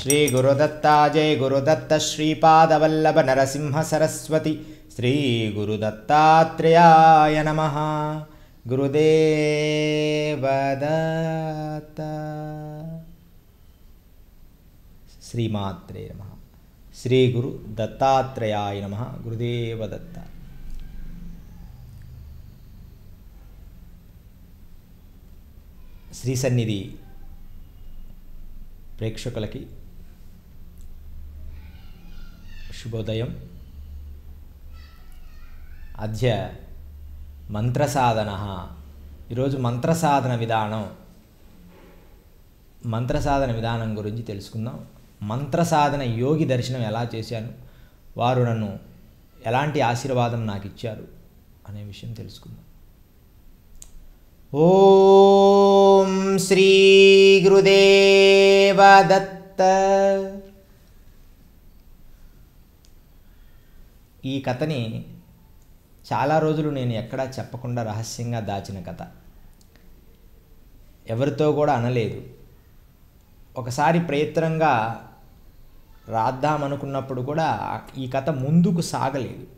శ్రీ గురుదత్తా జయ గురుదత్త శ్రీపాదవల్లభ నరసింహ సరస్వతి శ్రీ గురుదత్తాత్రేయాయ నమ గురుదేవదత్త శ్రీమాత్రే నమ శ్రీ గురు దత్తాత్రేయాయ నమ గురుదేవదత్త శ్రీ సన్నిధి ప్రేక్షకులకి శుభోదయం అద్య మంత్రసాధన ఈరోజు మంత్రసాధన విధానం మంత్రసాధన విధానం గురించి తెలుసుకుందాం మంత్రసాధన యోగి దర్శనం ఎలా చేశాను వారు నన్ను ఎలాంటి ఆశీర్వాదం నాకు ఇచ్చారు అనే విషయం తెలుసుకుందాం ఓం శ్రీ గురుదేవ దత్త ఈ కథని చాలా రోజులు నేను ఎక్కడా చెప్పకుండా రహస్యంగా దాచిన కథ ఎవరితో కూడా అనలేదు ఒకసారి ప్రయత్నంగా రాద్దామనుకున్నప్పుడు కూడా ఈ కథ ముందుకు సాగలేదు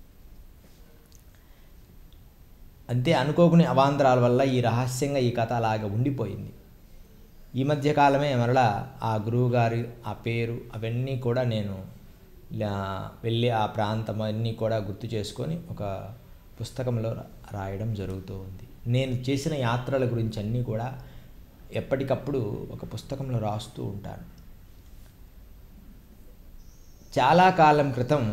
అంతే అనుకోకుని అవాంతరాల వల్ల ఈ రహస్యంగా ఈ కథ అలాగ ఉండిపోయింది ఈ మధ్య కాలమే మరలా ఆ గురువుగారి ఆ పేరు అవన్నీ కూడా నేను వెళ్ళి ఆ ప్రాంతం అన్నీ కూడా గుర్తు చేసుకొని ఒక పుస్తకంలో రాయడం జరుగుతూ ఉంది నేను చేసిన యాత్రల గురించి అన్నీ కూడా ఎప్పటికప్పుడు ఒక పుస్తకంలో రాస్తూ ఉంటాను చాలా కాలం క్రితం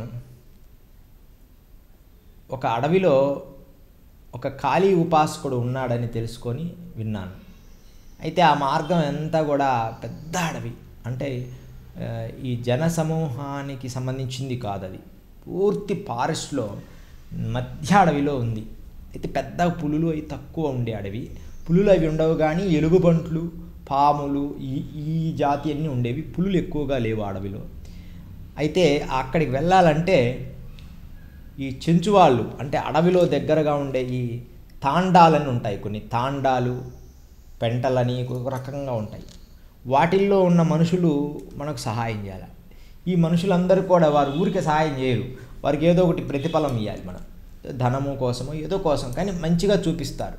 ఒక అడవిలో ఒక ఖాళీ ఉపాసకుడు ఉన్నాడని తెలుసుకొని విన్నాను అయితే ఆ మార్గం అంతా కూడా పెద్ద అడవి అంటే ఈ జన సమూహానికి సంబంధించింది కాదు అది పూర్తి ఫారెస్ట్లో మధ్య అడవిలో ఉంది అయితే పెద్ద పులులు అవి తక్కువ ఉండే అడవి పులులు అవి ఉండవు కానీ ఎలుగుబంట్లు పాములు ఈ ఈ జాతి అన్నీ ఉండేవి పులులు ఎక్కువగా లేవు అడవిలో అయితే అక్కడికి వెళ్ళాలంటే ఈ చెంచువాళ్ళు అంటే అడవిలో దగ్గరగా ఉండే ఈ తాండాలని ఉంటాయి కొన్ని తాండాలు పెంటలని ఒక రకంగా ఉంటాయి వాటిల్లో ఉన్న మనుషులు మనకు సహాయం చేయాలి ఈ మనుషులందరూ కూడా వారు ఊరికే సహాయం చేయరు వారికి ఏదో ఒకటి ప్రతిఫలం ఇవ్వాలి మనం ధనము కోసమో ఏదో కోసం కానీ మంచిగా చూపిస్తారు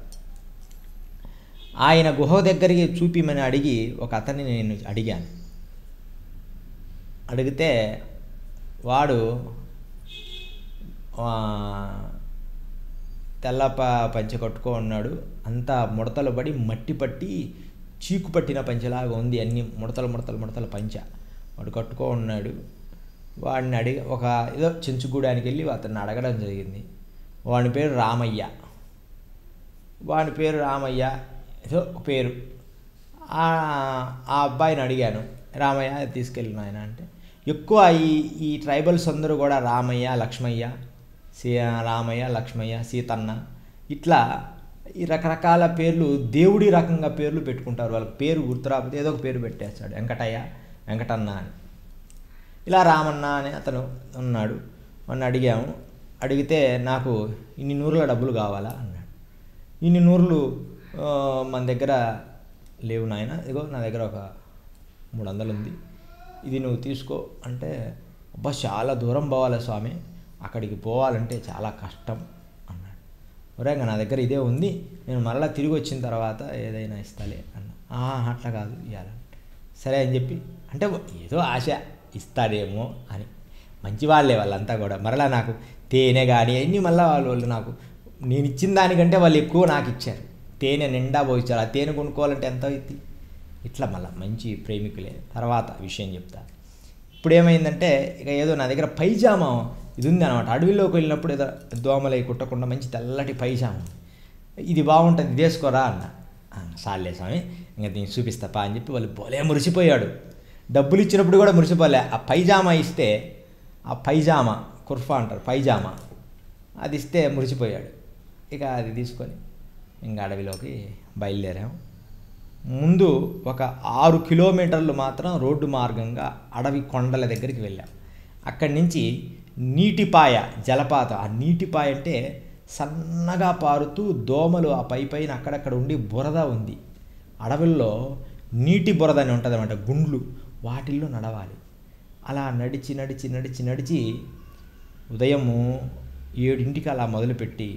ఆయన గుహ దగ్గరికి చూపిమని అడిగి ఒక అతన్ని నేను అడిగాను అడిగితే వాడు తెల్ల ప పంచె కట్టుకో ఉన్నాడు అంతా ముడతలు పడి మట్టి పట్టి చీకు పట్టిన పంచెలాగా ఉంది అన్ని ముడతలు ముడతలు ముడతల పంచ వాడు కట్టుకో ఉన్నాడు వాడిని అడిగి ఒక ఏదో చెంచుగూడానికి వెళ్ళి అతన్ని అడగడం జరిగింది వాడి పేరు రామయ్య వాడి పేరు రామయ్య ఏదో పేరు ఆ అబ్బాయిని అడిగాను రామయ్య తీసుకెళ్ళిన ఆయన అంటే ఎక్కువ ఈ ఈ ట్రైబల్స్ అందరూ కూడా రామయ్య లక్ష్మయ్య సీ రామయ్య లక్ష్మయ్య సీతన్న ఇట్లా ఈ రకరకాల పేర్లు దేవుడి రకంగా పేర్లు పెట్టుకుంటారు వాళ్ళకి పేరు గుర్తురాకపోతే ఏదో ఒక పేరు పెట్టేస్తాడు వెంకటయ్య వెంకటన్న అని ఇలా రామన్న అని అతను ఉన్నాడు వాడిని అడిగాము అడిగితే నాకు ఇన్ని నూరుల డబ్బులు కావాలా అన్నాడు ఇన్ని నూరులు మన దగ్గర లేవు నాయన ఇగో నా దగ్గర ఒక మూడు వందలు ఉంది ఇది నువ్వు తీసుకో అంటే అబ్బా చాలా దూరం పోవాలి స్వామి అక్కడికి పోవాలంటే చాలా కష్టం అన్నాడు ఒరే నా దగ్గర ఇదే ఉంది నేను మరలా తిరిగి వచ్చిన తర్వాత ఏదైనా ఇస్తాలే అన్న అట్లా కాదు ఇవ్వాలి సరే అని చెప్పి అంటే ఏదో ఆశ ఇస్తాడేమో అని మంచి వాళ్ళే వాళ్ళంతా కూడా మరలా నాకు తేనె కానీ అన్నీ మళ్ళీ వాళ్ళు వాళ్ళు నాకు నేను ఇచ్చిన దానికంటే వాళ్ళు ఎక్కువ నాకు ఇచ్చారు తేనె నిండా పోయించారు ఆ తేనె కొనుక్కోవాలంటే ఎంత అవుతుంది ఇట్లా మళ్ళీ మంచి ప్రేమికులే తర్వాత విషయం చెప్తా ఇప్పుడు ఏమైందంటే ఇక ఏదో నా దగ్గర పైజామా ఇది ఉంది అనమాట అడవిలోకి వెళ్ళినప్పుడు ఏదో దోమలై కుట్టకుండా మంచి తెల్లటి పైజామా ఇది బాగుంటుంది వేసుకోరా అన్న సాలే స్వామి ఇంకా దీన్ని చూపిస్తాపా అని చెప్పి వాళ్ళు బోలే మురిసిపోయాడు డబ్బులు ఇచ్చినప్పుడు కూడా మురిసిపోలే ఆ పైజామా ఇస్తే ఆ పైజామా కుర్ఫా అంటారు పైజామా అది ఇస్తే మురిసిపోయాడు ఇక అది తీసుకొని ఇంకా అడవిలోకి బయలుదేరాము ముందు ఒక ఆరు కిలోమీటర్లు మాత్రం రోడ్డు మార్గంగా అడవి కొండల దగ్గరికి వెళ్ళాం అక్కడి నుంచి నీటిపాయ జలపాతం ఆ నీటిపాయ అంటే సన్నగా పారుతూ దోమలు ఆ పై పైన అక్కడక్కడ ఉండి బురద ఉంది అడవుల్లో నీటి బురద అని ఉంటుంది అనమాట గుండ్లు వాటిల్లో నడవాలి అలా నడిచి నడిచి నడిచి నడిచి ఉదయము ఏడింటికి అలా మొదలుపెట్టి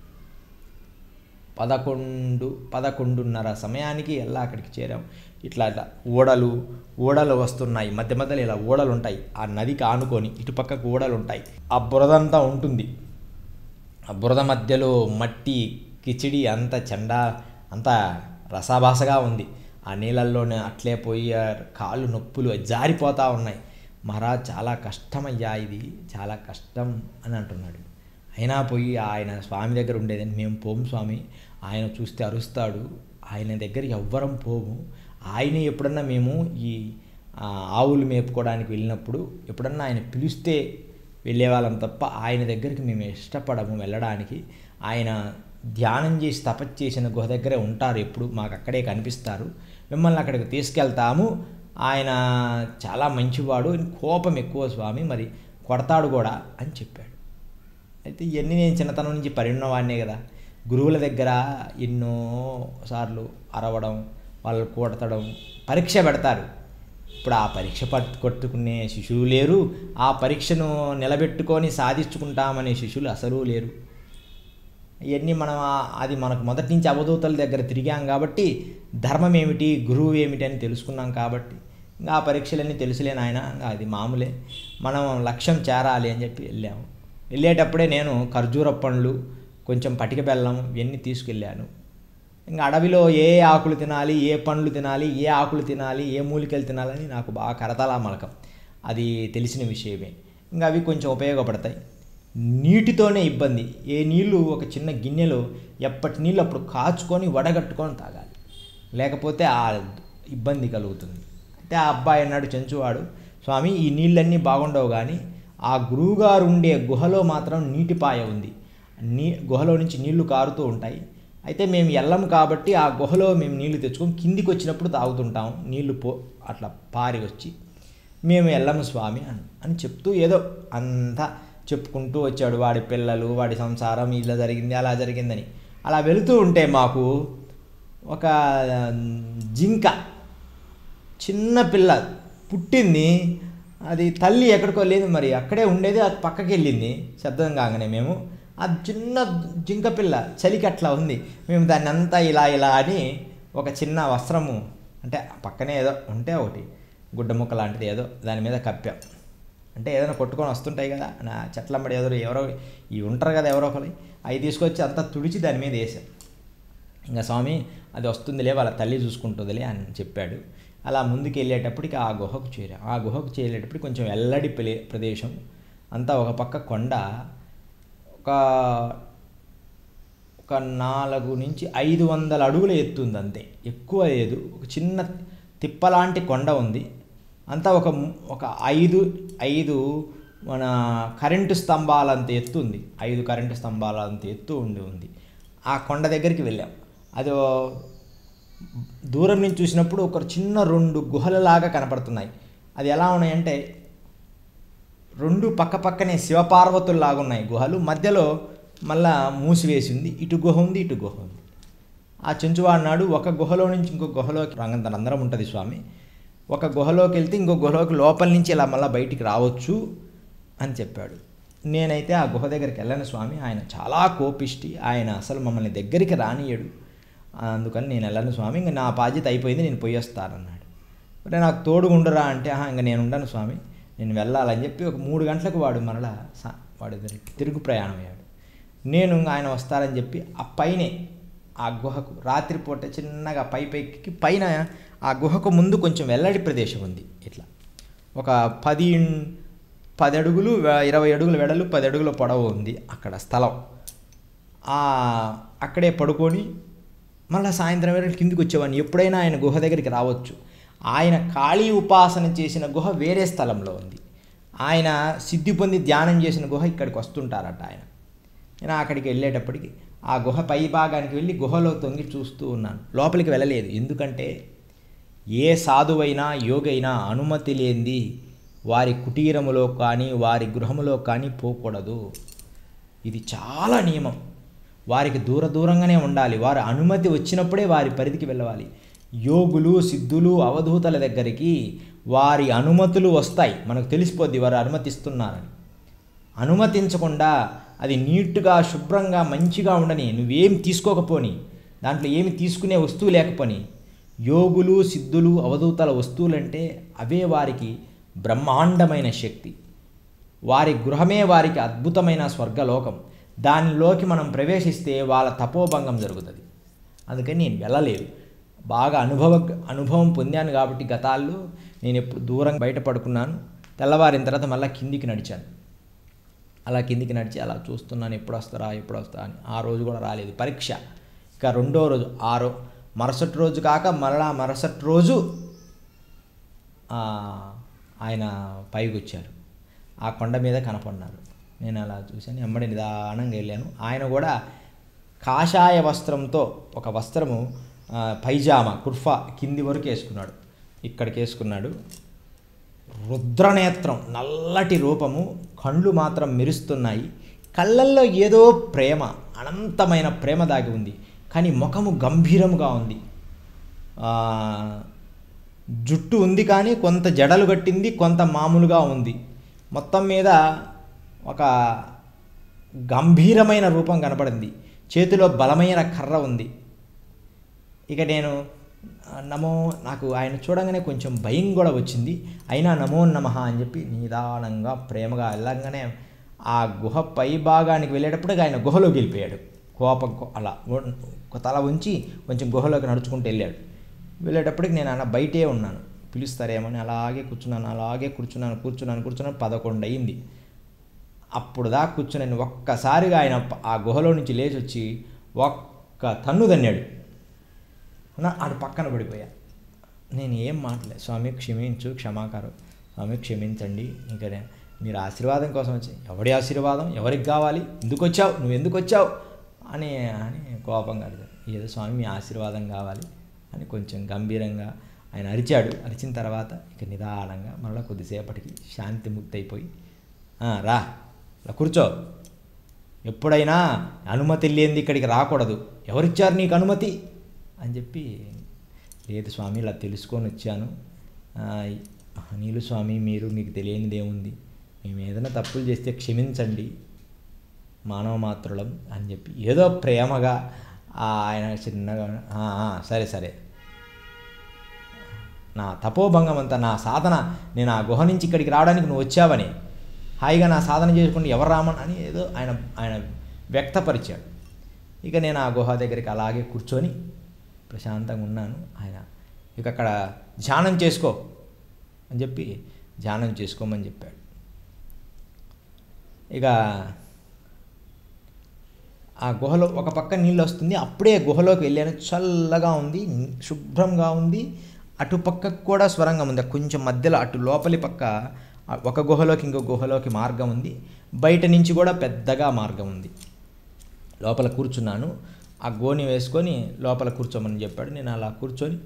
పదకొండు పదకొండున్నర సమయానికి ఎలా అక్కడికి చేరాం ఇట్లా ఇట్లా ఓడలు ఓడలు వస్తున్నాయి మధ్య మధ్యలో ఇలా ఓడలు ఉంటాయి ఆ నదికి ఆనుకొని ఇటుపక్కకు ఓడలు ఉంటాయి ఆ బురదంతా ఉంటుంది ఆ బురద మధ్యలో మట్టి కిచిడి అంత చెండా అంత రసాభాసగా ఉంది ఆ నీళ్ళల్లోనే అట్లే పోయి ఆ కాళ్ళు నొప్పులు జారిపోతూ ఉన్నాయి మహారాజ్ చాలా కష్టమయ్యా ఇది చాలా కష్టం అని అంటున్నాడు అయినా పోయి ఆయన స్వామి దగ్గర ఉండేదని మేము పోము స్వామి ఆయన చూస్తే అరుస్తాడు ఆయన దగ్గర ఎవ్వరం పోము ఆయనే ఎప్పుడన్నా మేము ఈ ఆ, ఆవులు మేపుకోవడానికి వెళ్ళినప్పుడు ఎప్పుడన్నా ఆయన పిలిస్తే వెళ్ళేవాళ్ళం తప్ప ఆయన దగ్గరికి మేము ఇష్టపడము వెళ్ళడానికి ఆయన ధ్యానం చేసి తపస్సు చేసిన గుహ దగ్గరే ఉంటారు ఎప్పుడు మాకు అక్కడే కనిపిస్తారు మిమ్మల్ని అక్కడికి తీసుకెళ్తాము ఆయన చాలా మంచివాడు కోపం ఎక్కువ స్వామి మరి కొడతాడు కూడా అని చెప్పాడు అయితే ఇవన్నీ నేను చిన్నతనం నుంచి పరిన్నవాడినే కదా గురువుల దగ్గర ఎన్నో సార్లు అరవడం వాళ్ళు కొడతడం పరీక్ష పెడతారు ఇప్పుడు ఆ పరీక్ష పట్టు కొట్టుకునే శిశువు లేరు ఆ పరీక్షను నిలబెట్టుకొని సాధించుకుంటామనే శిశువులు అసలు లేరు ఇవన్నీ మనం ఆ- అది మనకు మొదటి నుంచి అవధూతల దగ్గర తిరిగాం కాబట్టి ధర్మం ఏమిటి గురువు ఏమిటి అని తెలుసుకున్నాం కాబట్టి ఇంకా ఆ పరీక్షలన్నీ తెలుసులే నాయన ఇంకా అది మామూలే మనం లక్ష్యం చేరాలి అని చెప్పి వెళ్ళాము వెళ్ళేటప్పుడే నేను ఖర్జూర పండ్లు కొంచెం పటిక బెల్లం ఇవన్నీ తీసుకెళ్ళాను ఇంకా అడవిలో ఏ ఆకులు తినాలి ఏ పండ్లు తినాలి ఏ ఆకులు తినాలి ఏ మూలికలు తినాలని నాకు బాగా కరతలా మలకం అది తెలిసిన విషయమే ఇంకా అవి కొంచెం ఉపయోగపడతాయి నీటితోనే ఇబ్బంది ఏ నీళ్లు ఒక చిన్న గిన్నెలో ఎప్పటి నీళ్ళు అప్పుడు కాచుకొని వడగట్టుకొని తాగాలి లేకపోతే ఆ ఇబ్బంది కలుగుతుంది అయితే ఆ అబ్బాయి అన్నాడు చెంచువాడు స్వామి ఈ నీళ్ళన్నీ బాగుండవు కానీ ఆ గురువుగారు ఉండే గుహలో మాత్రం నీటిపాయ ఉంది నీ గుహలో నుంచి నీళ్లు కారుతూ ఉంటాయి అయితే మేము వెళ్ళం కాబట్టి ఆ గుహలో మేము నీళ్లు తెచ్చుకొని కిందికి వచ్చినప్పుడు తాగుతుంటాం నీళ్లు పో అట్లా పారి వచ్చి మేము వెళ్ళము స్వామి అని అని చెప్తూ ఏదో అంతా చెప్పుకుంటూ వచ్చాడు వాడి పిల్లలు వాడి సంసారం ఇలా జరిగింది అలా జరిగిందని అలా వెళుతూ ఉంటే మాకు ఒక జింక చిన్న పిల్ల పుట్టింది అది తల్లి ఎక్కడికో లేదు మరి అక్కడే ఉండేది అది పక్కకి వెళ్ళింది శబ్దం కాగానే మేము ఆ చిన్న జింక పిల్ల చలికి అట్లా ఉంది మేము దాన్ని అంతా ఇలా ఇలా అని ఒక చిన్న వస్త్రము అంటే పక్కనే ఏదో ఉంటే ఒకటి గుడ్డ ముక్క లాంటిది ఏదో దాని మీద కప్పాం అంటే ఏదైనా కొట్టుకొని వస్తుంటాయి కదా నా చెట్లమ్మడి ఎవరో ఎవరో ఇవి ఉంటారు కదా ఎవరో ఒకరు అవి తీసుకొచ్చి అంతా తుడిచి దాని మీద వేసాం ఇంకా స్వామి అది వస్తుందిలే వాళ్ళ తల్లి చూసుకుంటుందిలే అని చెప్పాడు అలా ముందుకు వెళ్ళేటప్పటికి ఆ గుహకు చేరాం ఆ గుహకు చేరేటప్పటికి కొంచెం ఎల్లడి ప్లే- ప్రదేశం అంతా ఒక పక్క కొండ ఒక ఒక నాలుగు నుంచి ఐదు వందల అడుగుల ఎత్తు ఉంది అంతే ఎక్కువ లేదు ఒక చిన్న తిప్పలాంటి కొండ ఉంది అంతా ఒక ము- ఒక ఐదు ఐదు మన కరెంటు స్తంభాలంత ఎత్తు ఉంది ఐదు కరెంటు స్తంభాలంత ఎత్తు ఉండి ఉంది ఆ కొండ దగ్గరికి వెళ్ళాం అది ఓ- దూరం నుంచి చూసినప్పుడు ఒక చిన్న రెండు గుహలలాగా కనపడుతున్నాయి అది ఎలా ఉన్నాయంటే రెండు పక్క పక్కనే శివపార్వతుల్లాగా ఉన్నాయి గుహలు మధ్యలో మళ్ళా మూసివేసింది ఇటు గుహ ఉంది ఇటు గుహ ఉంది ఆ చెంచువాడినాడు ఒక గుహలో నుంచి ఇంకో గుహలోకి రంగంత అందరం ఉంటుంది స్వామి ఒక గుహలోకి వెళ్తే ఇంకో గుహలోకి లోపల నుంచి ఇలా మళ్ళీ బయటికి రావచ్చు అని చెప్పాడు నేనైతే ఆ గుహ దగ్గరికి వెళ్ళను స్వామి ఆయన చాలా కోపిష్టి ఆయన అసలు మమ్మల్ని దగ్గరికి రానియడు అందుకని నేను వెళ్ళను స్వామి ఇంకా నా బాధ్యత అయిపోయింది నేను పోయి వస్తానన్నాడు మరి నాకు తోడు ఉండరా అంటే ఆహా ఇంకా నేను ఉండను స్వామి నేను వెళ్ళాలని చెప్పి ఒక మూడు గంటలకు వాడు మరలా సా- వాడు తిరుగు ప్రయాణం అయ్యాడు నేను ఇంక ఆయన వస్తారని చెప్పి ఆ పైనే ఆ గుహకు రాత్రిపూట చిన్నగా పై పైకి పైన ఆ గుహకు ముందు కొంచెం వెల్లడి ప్రదేశం ఉంది ఇట్లా ఒక పది పది అడుగులు వె- ఇరవై అడుగుల వెడలు పది అడుగుల పొడవు ఉంది అక్కడ స్థలం ఆ అక్కడే పడుకొని మళ్ళీ సాయంత్రం వేళ కిందికి వచ్చేవాడిని ఎప్పుడైనా ఆయన గుహ దగ్గరికి రావచ్చు ఆయన ఖాళీ ఉపాసన చేసిన గుహ వేరే స్థలంలో ఉంది ఆయన సిద్ధి పొంది ధ్యానం చేసిన గుహ ఇక్కడికి వస్తుంటారట ఆయన నేను అక్కడికి వెళ్ళేటప్పటికి ఆ గుహ పై భాగానికి వెళ్ళి గుహలో తొంగి చూస్తూ ఉన్నాను లోపలికి వెళ్ళలేదు ఎందుకంటే ఏ సాధువైనా యోగైనా అనుమతి లేనిది వారి కుటీరములో కానీ వారి గృహములో కానీ పోకూడదు ఇది చాలా నియమం వారికి దూర దూరంగానే ఉండాలి వారి అనుమతి వచ్చినప్పుడే వారి పరిధికి వెళ్ళవాలి యోగులు సిద్ధులు అవధూతల దగ్గరికి వారి అనుమతులు వస్తాయి మనకు తెలిసిపోద్ది వారు అనుమతిస్తున్నారని అనుమతించకుండా అది నీట్గా శుభ్రంగా మంచిగా ఉండని నువ్వేం తీసుకోకపోని దాంట్లో ఏమి తీసుకునే వస్తువు లేకపోని యోగులు సిద్ధులు అవధూతల వస్తువులంటే అవే వారికి బ్రహ్మాండమైన శక్తి వారి గృహమే వారికి అద్భుతమైన స్వర్గలోకం దానిలోకి మనం ప్రవేశిస్తే వాళ్ళ తపోభంగం జరుగుతుంది అందుకని నేను వెళ్ళలేదు బాగా అనుభవ అనుభవం పొందాను కాబట్టి గతాల్లో నేను ఎప్పుడు దూరంగా బయట పడుకున్నాను తెల్లవారిన తర్వాత మళ్ళీ కిందికి నడిచాను అలా కిందికి నడిచి అలా చూస్తున్నాను ఎప్పుడు వస్తారా ఎప్పుడు వస్తారా అని ఆ రోజు కూడా రాలేదు పరీక్ష ఇక రెండో రోజు ఆరో మరుసటి రోజు కాక మరలా మరుసటి రోజు ఆ, ఆయన పైకి వచ్చారు ఆ కొండ మీద కనపడినారు నేను అలా చూశాను ఎమ్మడి నిదానంగా వెళ్ళాను ఆయన కూడా కాషాయ వస్త్రంతో ఒక వస్త్రము ఆ, పైజామా కుర్ఫా కింది వరకు వేసుకున్నాడు ఇక్కడికి వేసుకున్నాడు రుద్రనేత్రం నల్లటి రూపము కళ్ళు మాత్రం మెరుస్తున్నాయి కళ్ళల్లో ఏదో ప్రేమ అనంతమైన ప్రేమ దాగి ఉంది కానీ ముఖము గంభీరముగా ఉంది ఆ, జుట్టు ఉంది కానీ కొంత జడలు కట్టింది కొంత మామూలుగా ఉంది మొత్తం మీద ఒక గంభీరమైన రూపం కనపడింది చేతిలో బలమైన కర్ర ఉంది ఇక నేను ఆ, నమో నాకు ఆయన చూడంగానే కొంచెం భయం కూడా వచ్చింది అయినా నమో నమః అని చెప్పి నిదానంగా ప్రేమగా వెళ్ళంగానే ఆ గుహ పై భాగానికి వెళ్ళేటప్పటికి ఆయన గుహలోకి వెళ్ళిపోయాడు కోపం కో- అలా ఉ- తల ఉంచి కొంచెం గుహలోకి నడుచుకుంటూ వెళ్ళాడు వెళ్ళేటప్పటికి నేను అలా బయటే ఉన్నాను పిలుస్తారేమని అలాగే కూర్చున్నాను అలాగే కూర్చున్నాను కూర్చున్నాను కూర్చున్నాను పదకొండు అయింది అప్పుడు దాకా కూర్చుని ఒక్కసారిగా ఆయన ప- ఆ గుహలో నుంచి లేచి వచ్చి ఒక్క తన్ను తన్నాడు నా ఆడు పక్కన పడిపోయా నేను ఏం మాటలే స్వామి క్షమించు క్షమాకారం స్వామి క్షమించండి ఇంకా నే- మీరు ఆశీర్వాదం కోసం వచ్చి ఎవడి ఆశీర్వాదం ఎవరికి కావాలి ఎందుకు వచ్చావు నువ్వు ఎందుకు వచ్చావు అని అని కోపంగా అడిగాడు ఏదో స్వామి మీ ఆశీర్వాదం కావాలి అని కొంచెం గంభీరంగా ఆయన అరిచాడు అరిచిన తర్వాత ఇక నిదానంగా మరలా కొద్దిసేపటికి శాంతి ముక్తి అయిపోయి "ఆ, రా ఇలా కూర్చో ఎప్పుడైనా అనుమతి లేనిది ఇక్కడికి రాకూడదు ఎవరిచ్చారు నీకు అనుమతి అని చెప్పి లేదు స్వామి ఇలా తెలుసుకొని వచ్చాను ఆ, నీలు స్వామి మీరు మీకు తెలియనిది ఏముంది మేము ఏదైనా తప్పులు చేస్తే క్షమించండి మానవ మాత్రులం అని చెప్పి ఏదో ప్రేమగా ఆ, ఆయన చిన్నగా "ఆ, ఆ, సరే సరే నా తపోభంగం అంతా నా సాధన నేను ఆ గుహ నుంచి ఇక్కడికి రావడానికి నువ్వు వచ్చావని హాయిగా నా సాధన చేసుకుంటే ఎవరు రామని అని ఏదో ఆయన ఆయన వ్యక్తపరిచాడు ఇక నేను ఆ గుహ దగ్గరికి అలాగే కూర్చొని ప్రశాంతంగా ఉన్నాను ఆయన ఇక అక్కడ ధ్యానం చేసుకో అని చెప్పి ధ్యానం చేసుకోమని చెప్పాడు ఇక ఆ గుహలో ఒక పక్క నీళ్ళు వస్తుంది అప్పుడే గుహలోకి వెళ్ళాను చల్లగా ఉంది శుభ్రంగా ఉంది అటు పక్కకు కూడా స్వరంగం ఉంది కొంచెం మధ్యలో అటు లోపలి పక్క ఆ ఒక గుహలోకి ఇంకో గుహలోకి మార్గం ఉంది బయట నుంచి కూడా పెద్దగా మార్గం ఉంది లోపల కూర్చున్నాను ఆ గోని వేసుకొని లోపల కూర్చోమని చెప్పాడు నేను అలా కూర్చొని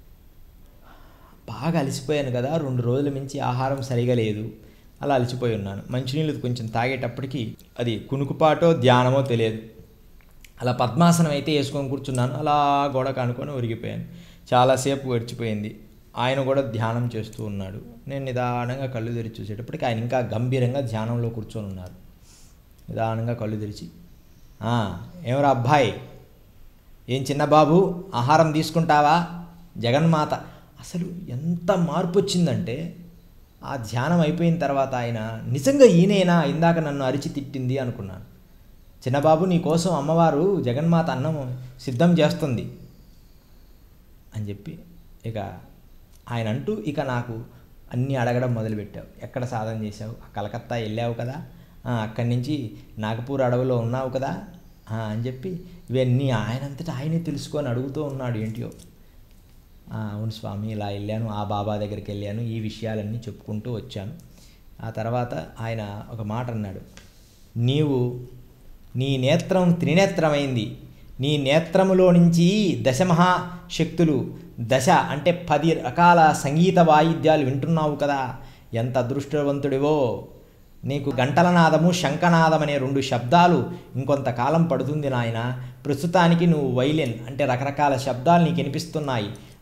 బాగా అలసిపోయాను కదా రెండు రోజుల మించి ఆహారం సరిగా లేదు అలా అలసిపోయి ఉన్నాను మంచినీళ్ళు కొంచెం తాగేటప్పటికి అది కునుకుపాటో ధ్యానమో తెలియదు అలా పద్మాసనం అయితే వేసుకొని కూర్చున్నాను అలా గోడ కానుకొని ఒరిగిపోయాను చాలాసేపు గడిచిపోయింది ఆయన కూడా ధ్యానం చేస్తూ ఉన్నాడు నేను నిదానంగా కళ్ళు తెరిచి చూసేటప్పటికి ఆయన ఇంకా గంభీరంగా ధ్యానంలో కూర్చొని ఉన్నారు నిదానంగా కళ్ళు తెరిచి "ఆ, ఏమరా అబ్బాయి ఏం చిన్న బాబు ఆహారం తీసుకుంటావా జగన్మాత అసలు ఎంత మార్పు వచ్చిందంటే ఆ ధ్యానం అయిపోయిన తర్వాత ఆయన నిజంగా ఈయనేనా ఇందాక నన్ను అరిచి తిట్టింది అనుకున్నాను చిన్నబాబు నీ కోసం అమ్మవారు జగన్మాత అన్నం సిద్ధం చేస్తుంది అని చెప్పి ఇక ఆయన అంటూ ఇక నాకు అన్నీ అడగడం మొదలుపెట్టావు ఎక్కడ సాధన చేశావు కలకత్తా వెళ్ళావు కదా ఆ, అక్కడి నుంచి నాగపూర్ అడవిలో ఉన్నావు కదా ఆ, అని చెప్పి ఇవన్నీ ఆయనంతటా ఆయనే తెలుసుకొని అడుగుతూ ఉన్నాడు ఏంటియో "ఆ, అవును స్వామి ఇలా వెళ్ళాను ఆ బాబా దగ్గరికి వెళ్ళాను ఈ విషయాలన్నీ చెప్పుకుంటూ వచ్చాను ఆ తర్వాత ఆయన ఒక మాట అన్నాడు నీవు నీ నేత్రం త్రినేత్రమైంది నీ నేత్రములో నుంచి దశమహా శక్తులు దశ అంటే పది రకాల సంగీత వాయిద్యాలు వింటున్నావు కదా ఎంత అదృష్టవంతుడివో నీకు గంటల నాదము శంఖనాదం అనే రెండు శబ్దాలు ఇంకొంతకాలం పడుతుంది నాయన ప్రస్తుతానికి నువ్వు వైలిన్ అంటే రకరకాల శబ్దాలు నీకు వినిపిస్తున్నాయి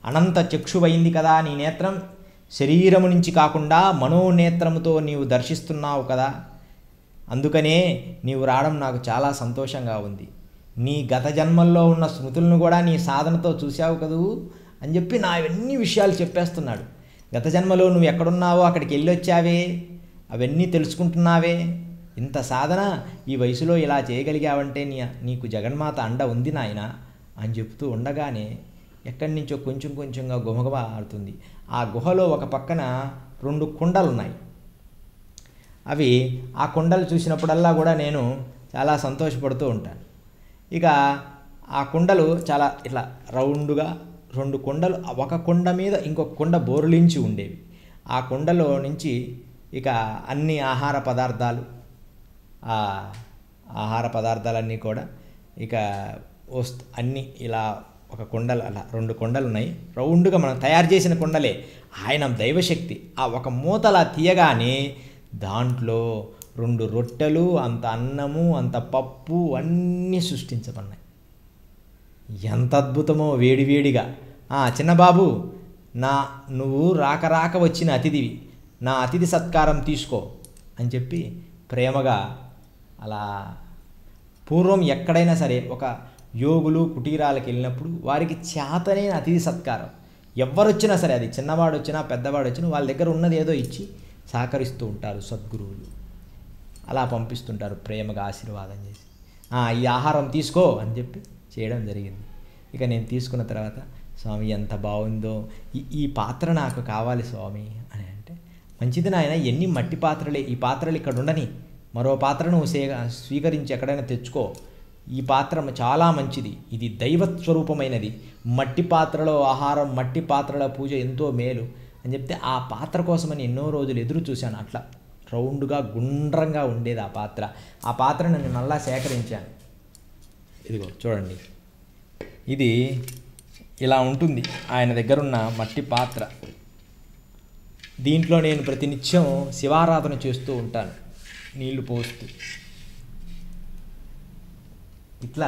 అనంత చక్షువైంది కదా నీ నేత్రం శరీరము నుంచి కాకుండా మనోనేత్రముతో నీవు దర్శిస్తున్నావు కదా అందుకనే నీవు రావడం నాకు చాలా సంతోషంగా ఉంది నీ గత జన్మల్లో ఉన్న స్మృతులను కూడా నీ సాధనతో చూశావు కదూ అని చెప్పి నా ఇవన్నీ విషయాలు చెప్పేస్తున్నాడు గత జన్మలో నువ్వు ఎక్కడున్నావో అక్కడికి వెళ్ళి వచ్చావే అవన్నీ తెలుసుకుంటున్నావే ఇంత సాధన ఈ వయసులో ఇలా చేయగలిగావంటే నీ నీకు జగన్మాత అండ ఉంది నాయన అని చెప్తూ ఉండగానే ఎక్కడి నుంచో కొంచెం కొంచెంగా గుమగుమ ఆడుతుంది ఆ గుహలో ఒక పక్కన రెండు కుండలు ఉన్నాయి అవి ఆ కుండలు చూసినప్పుడల్లా కూడా నేను చాలా సంతోషపడుతూ ఉంటాను ఇక ఆ కుండలు చాలా ఇట్లా రౌండ్గా రెండు కుండలు ఒక కుండ మీద ఇంకొక కుండ బోరులించి ఉండేవి ఆ కుండలో నుంచి ఇక అన్ని ఆహార పదార్థాలు ఆ ఆహార పదార్థాలన్నీ కూడా ఇక వస్తు అన్నీ ఇలా ఒక కుండలు అలా రెండు కొండలు ఉన్నాయి రౌండ్గా మనం తయారు చేసిన కుండలే ఆయన దైవశక్తి ఆ ఒక మూతలా తీయగానే దాంట్లో రెండు రొట్టెలు అంత అన్నము అంత పప్పు అన్నీ సృష్టించబడినాయి ఎంత అద్భుతమో వేడివేడిగా ఆ చిన్నబాబు నా నువ్వు రాక రాక వచ్చిన అతిథివి నా అతిథి సత్కారం తీసుకో అని చెప్పి ప్రేమగా అలా పూర్వం ఎక్కడైనా సరే ఒక యోగులు కుటీరాలకు వెళ్ళినప్పుడు వారికి చేతనైన అతిథి సత్కారం ఎవరొచ్చినా సరే అది చిన్నవాడు వచ్చినా పెద్దవాడు వచ్చినా వాళ్ళ దగ్గర ఉన్నది ఏదో ఇచ్చి సహకరిస్తూ ఉంటారు సద్గురువులు అలా పంపిస్తుంటారు ప్రేమగా ఆశీర్వాదం చేసి "ఆ, ఈ ఆహారం తీసుకో అని చెప్పి చేయడం జరిగింది ఇక నేను తీసుకున్న తర్వాత స్వామి ఎంత బాగుందో ఈ ఈ పాత్ర నాకు కావాలి స్వామి అని అంటే మంచిది నాయన ఎన్ని మట్టి పాత్రలే ఈ పాత్రలు ఇక్కడ ఉండని మరో పాత్రను సే స్వీకరించి ఎక్కడైనా తెచ్చుకో ఈ పాత్ర చాలా మంచిది ఇది దైవ స్వరూపమైనది మట్టి పాత్రలో ఆహారం మట్టి పాత్రల పూజ ఎంతో మేలు అని చెప్తే ఆ పాత్ర కోసమని ఎన్నో రోజులు ఎదురు చూశాను అట్లా రౌండ్గా గుండ్రంగా ఉండేది ఆ పాత్ర ఆ పాత్ర నేను మళ్ళా సేకరించాను ఇదిగో చూడండి ఇది ఇలా ఉంటుంది ఆయన దగ్గర ఉన్న మట్టి పాత్ర దీంట్లో నేను ప్రతినిత్యం శివారాధన చేస్తూ ఉంటాను నీళ్లు పోస్తూ ఇట్లా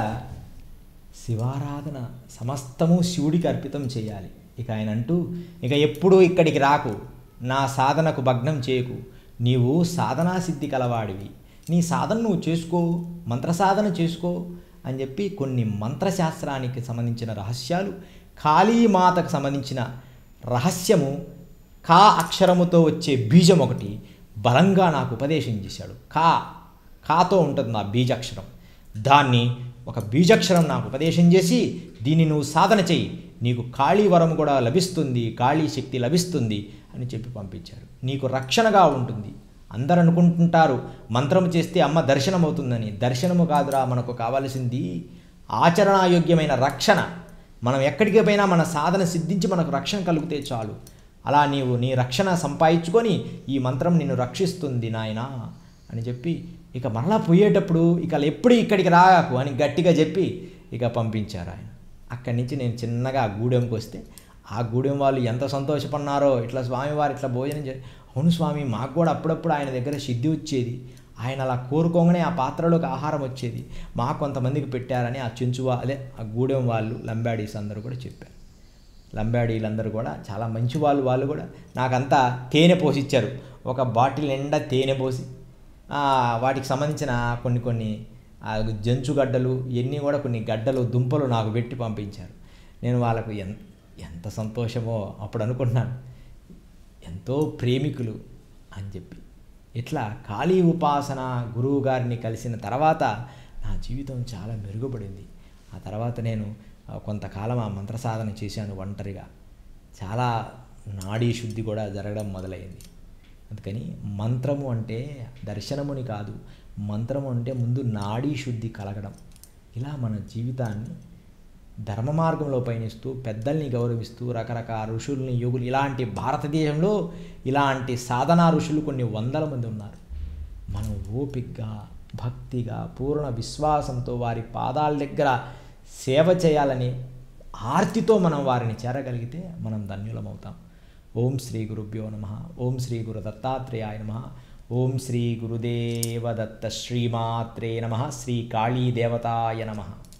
శివారాధన సమస్తము శివుడికి అర్పితం చేయాలి ఇక ఆయన అంటూ ఇక ఎప్పుడూ ఇక్కడికి రాకు నా సాధనకు భగ్నం చేయకు నీవు సాధనా సిద్ధి కలవాడివి నీ సాధన నువ్వు చేసుకో మంత్ర సాధన చేసుకో అని చెప్పి కొన్ని మంత్రశాస్త్రానికి సంబంధించిన రహస్యాలు కాళీమాతకు సంబంధించిన రహస్యము కా అక్షరముతో వచ్చే బీజం ఒకటి బలంగా నాకు ఉపదేశం చేశాడు కా కాతో ఉంటుంది నా బీజాక్షరం దాన్ని ఒక బీజాక్షరం నాకు ఉపదేశం చేసి దీన్ని నువ్వు సాధన చెయ్యి నీకు కాళీ వరం కూడా లభిస్తుంది కాళీ శక్తి లభిస్తుంది అని చెప్పి పంపించారు నీకు రక్షణగా ఉంటుంది అందరు అనుకుంటుంటారు మంత్రం చేస్తే అమ్మ దర్శనం అవుతుందని దర్శనము కాదురా మనకు కావాల్సింది ఆచరణాయోగ్యమైన రక్షణ మనం ఎక్కడికి పోయినా మన సాధన సిద్ధించి మనకు రక్షణ కలిగితే చాలు అలా నీవు నీ రక్షణ సంపాదించుకొని ఈ మంత్రం నిన్ను రక్షిస్తుంది నాయనా అని చెప్పి ఇక మరలా పోయేటప్పుడు ఇక ఎప్పుడు ఇక్కడికి రాకు అని గట్టిగా చెప్పి ఇక పంపించారు ఆయన అక్కడి నుంచి నేను చిన్నగా ఆ గూడెంకి వస్తే ఆ గూడెం వాళ్ళు ఎంత సంతోషపడినారో ఇట్లా స్వామివారు ఇట్లా భోజనం చే అవును స్వామి మాకు కూడా అప్పుడప్పుడు ఆయన దగ్గర సిద్ధి వచ్చేది ఆయన అలా కోరుకోగానే ఆ పాత్రలోకి ఆహారం వచ్చేది మా కొంతమందికి పెట్టారని ఆ చెంచువా అదే ఆ గూడెం వాళ్ళు లంబాడీస్ అందరూ కూడా చెప్పారు లంబాడీలందరూ కూడా చాలా మంచి వాళ్ళు వాళ్ళు కూడా నాకంతా తేనె పోసిచ్చారు ఒక బాటిల్ నిండా తేనె పోసి ఆ, వాటికి సంబంధించిన కొన్ని కొన్ని ఆ జంచుగడ్డలు ఇవన్నీ కూడా కొన్ని గడ్డలు దుంపలు నాకు పెట్టి పంపించారు నేను వాళ్ళకు ఎంత ఎంత సంతోషమో అప్పుడు అనుకున్నాను ఎంతో ప్రేమికులు అని చెప్పి ఇట్లా కాళీ ఉపాసన గురువు గారిని కలిసిన తర్వాత నా జీవితం చాలా మెరుగుపడింది ఆ తర్వాత నేను ఆ, కొంతకాలం ఆ మంత్ర సాధన చేశాను ఒంటరిగా చాలా నాడీ శుద్ధి కూడా జరగడం మొదలైంది అందుకని మంత్రము అంటే దర్శనముని కాదు మంత్రము అంటే ముందు నాడీ శుద్ధి కలగడం ఇలా మన జీవితాన్ని ధర్మ మార్గంలో పయనిస్తూ పెద్దల్ని గౌరవిస్తూ రకరకాల ఋషుల్ని యోగులు ఇలాంటి భారతదేశంలో ఇలాంటి సాధనా ఋషులు కొన్ని వందల మంది ఉన్నారు మనం ఓపికగా భక్తిగా పూర్ణ విశ్వాసంతో వారి పాదాల దగ్గర సేవ చేయాలని ఆర్తితో మనం వారిని చేరగలిగితే మనం ధన్యులమవుతాం ఓం శ్రీ గురుభ్యో నమ ఓం శ్రీ గురు దత్తాత్రేయాయ నమ ఓం శ్రీ గురుదేవదత్త శ్రీమాత్రే నమ శ్రీ కాళీ దేవతాయ నమ